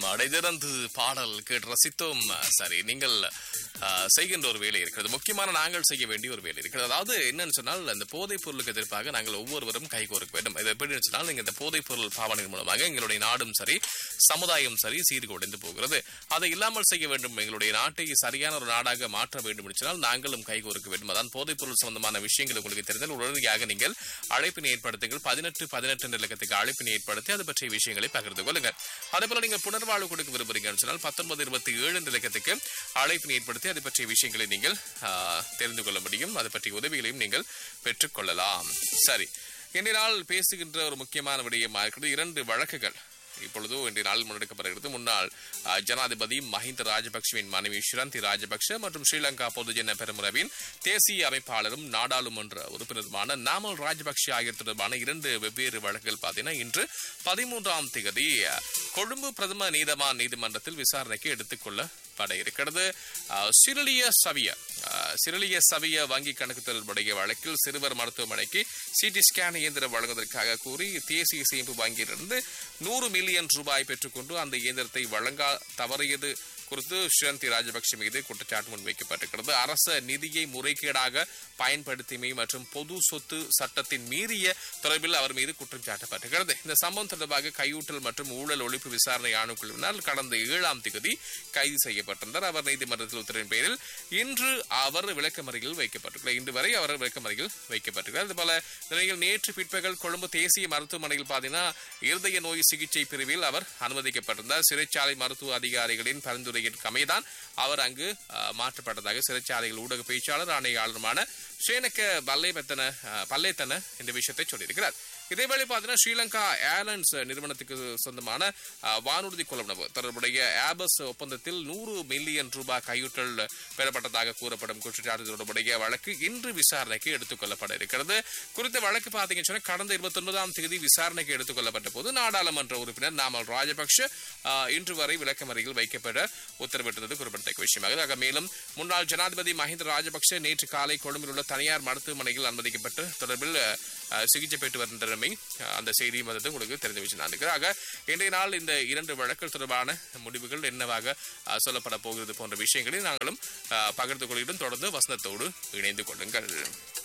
அடைதிறந்து பாடல் கேட்டு ரசித்தோம் சரி நீங்கள் ஆ, செய்கின்ற ஒரு வேலை இருக்கிறது முக்கியமான நாங்கள் செய்ய வேண்டிய ஒரு வேலை இருக்கிறது அதாவது என்னன்னு சொன்னால் அந்த போதைப் பொருளுக்கு எதிர்ப்பாக நாங்கள் ஒவ்வொருவரும் கைகோர்க்க வேண்டும் இது எப்படின்னு சொன்னால் நீங்க இந்த போதைப் பொருள் பாவனையின் மூலமாக எங்களுடைய நாடும் சரி சமுதாயம் சரி சீர்குலைந்து போகிறது அதை இல்லாமல் செய்ய வேண்டும் எங்களுடைய நாட்டை சரியான ஒரு நாடாக மாற்ற வேண்டும் என்று சொன்னால் நாங்களும் கைகோர்க்க வேண்டும் அதான் போதைப் பொருள் சம்பந்தமான விஷயங்கள் உங்களுக்கு தெரிந்தால் உடனடியாக நீங்கள் அழைப்பினை ஏற்படுத்துங்கள் பதினெட்டு பதினெட்டு நிலக்கத்துக்கு அழைப்பினை ஏற்படுத்தி அது பற்றிய விஷயங்களை பகிர்ந்து கொள்ளுங்கள் அதே போல நீங்கள் புனர்வாழ்வு கொடுக்க விரும்புறீங்கன்னு சொன்னால் பத்தொன்பது இருபத்தி ஏழு நிலக்கத்துக்கு அழைப்பினை ஏற்படுத்தி அது பற்றிய விஷயங்களை நீங்கள் ஆ, தெரிந்து கொள்ள முடியும் அது பற்றிய உதவிகளையும் நீங்கள் பெற்றுக்கொள்ளலாம் சரி இன்றைய நாள் பேசுகின்ற ஒரு முக்கியமான விடயமாக இருக்கிறது இரண்டு வழக்குகள் இப்பொழுது இன்றைய நாள் முன்னெடுக்கப்படுகிறது முன்னாள் அஹ், ஜனாதிபதி மஹிந்த ராஜபக்சவின் மனைவி ஷிரந்தி ராஜபக்ஷ மற்றும் ஸ்ரீலங்கா பொதுஜன பெருமுறவின் தேசிய அமைப்பாளரும் நாடாளுமன்ற உறுப்பினருமான நாமல் ராஜபக்ஷ ஆகியோர் தொடர்பான இரண்டு வெவ்வேறு வழக்குகள் பார்த்தீங்கன்னா இன்று பதிமூன்றாம் தேதி அஹ், கொழும்பு பிரதம நீதவான் நீதிமன்றத்தில் விசாரணைக்கு எடுத்துக் கொள்ளப்பட இருக்கிறது அஹ், சிறிலிய சவிய அஹ், சிறிலிய சவிய வங்கி கணக்கு தொடர்புடைய வழக்கில் சிறுவர் மருத்துவமனைக்கு சிடி ஸ்கேன் இயந்திரம் வழங்குவதற்காக கூறி தேசிய சேமிப்பு வங்கியிலிருந்து நூறு மில்லியன் ரூபாய் பெற்றுக்கொண்டு அந்த இயந்திரத்தை வழங்கா தவறியது குறித்து ஸ்ரீரந்தி ராஜபக்ஷ மீது குற்றச்சாட்டு முன்வைக்கப்பட்டிருக்கிறது அரச நிதியை முறைகேடாக பயன்படுத்தியமை மற்றும் பொது சொத்து சட்டத்தின் மீறிய தொடர்பில் அவர் மீது குற்றம் சாட்டப்பட்டிருக்கிறது இந்த சம்பவம் தொடர்பாக கையூட்டல் மற்றும் ஊழல் ஒழிப்பு விசாரணை ஆணைக்குழுவினால் கடந்த ஏழாம் தேதி கைது செய்யப்பட்டிருந்தார் அவர் நீதிமன்றத்தில் உத்தரவின் பேரில் இன்று அவர் விளக்கமறியில் வைக்கப்பட்டிருக்கிறார் இன்று வரை அவர் விளக்கமறியில் வைக்கப்பட்டிருக்கிறார் அதுபோல நிலையில் நேற்று பிற்பகல் கொழும்பு தேசிய மருத்துவமனையில் பார்த்தீங்கன்னா இருதய நோய் சிகிச்சை பிரிவில் அவர் அனுமதிக்கப்பட்டிருந்தார் சிறைச்சாலை மருத்துவ அதிகாரிகளின் பரிந்துரையின் கமைதான் அவர் அங்கு அஹ், மாற்றப்பட்டதாக சிறைச்சாலைகள் ஊடக பேச்சாளர் ஆணையாளருமான ஸ்ரீனக்க பல்லேபத்தன அஹ், பல்லேத்தன இந்த விஷயத்தை சொல்லியிருக்கிறார் இதேவேளை பார்த்தீங்கன்னா ஸ்ரீலங்கா ஏர்லைன்ஸ் நிறுவனத்துக்கு சொந்தமான அஹ், வானூர்தி கொள்வனவு தொடர்புடைய ஏபஸ் ஒப்பந்தத்தில் நூறு மில்லியன் ரூபாய் கையூட்டல் பெறப்பட்டதாக கூறப்படும் குற்றச்சாட்டு தொடர்புடைய வழக்கு இன்று விசாரணைக்கு எடுத்துக் கொள்ளப்பட இருக்கிறது குறித்த வழக்கு பார்த்தீங்கன்னு சொன்னா கடந்த இருபத்தி ஒன்பதாம் தேதி விசாரணைக்கு எடுத்துக் கொள்ளப்பட்ட போது நாடாளுமன்ற உறுப்பினர் நாமல் ராஜபக்ஷ அஹ், இன்று வரை விளக்கமறியில் வைக்கப்பட உத்தரவிட்டிருந்தது குறிப்பிடத்தக்க விஷயமாக ஆக மேலும் முன்னாள் ஜனாதிபதி மஹிந்த ராஜபக்ஷ நேற்று காலை கொழும்பில் உள்ள தனியார் மருத்துவமனையில் அனுமதிக்கப்பட்டு தொடர்பில் அஹ், சிகிச்சை பெற்று வருகின்றமை அஹ், அந்த செய்தியும் வந்து உங்களுக்கு தெரிந்து வச்சு நான் ஆக இன்றைய நாள் இந்த இரண்டு வழக்குகள் தொடர்பான முடிவுகள் என்னவாக அஹ், சொல்லப்பட போகிறது போன்ற விஷயங்களை நாங்களும் அஹ், பகிர்ந்து கொள்கிறோம் தொடர்ந்து வசனத்தோடு இணைந்து கொள்ளுங்கள்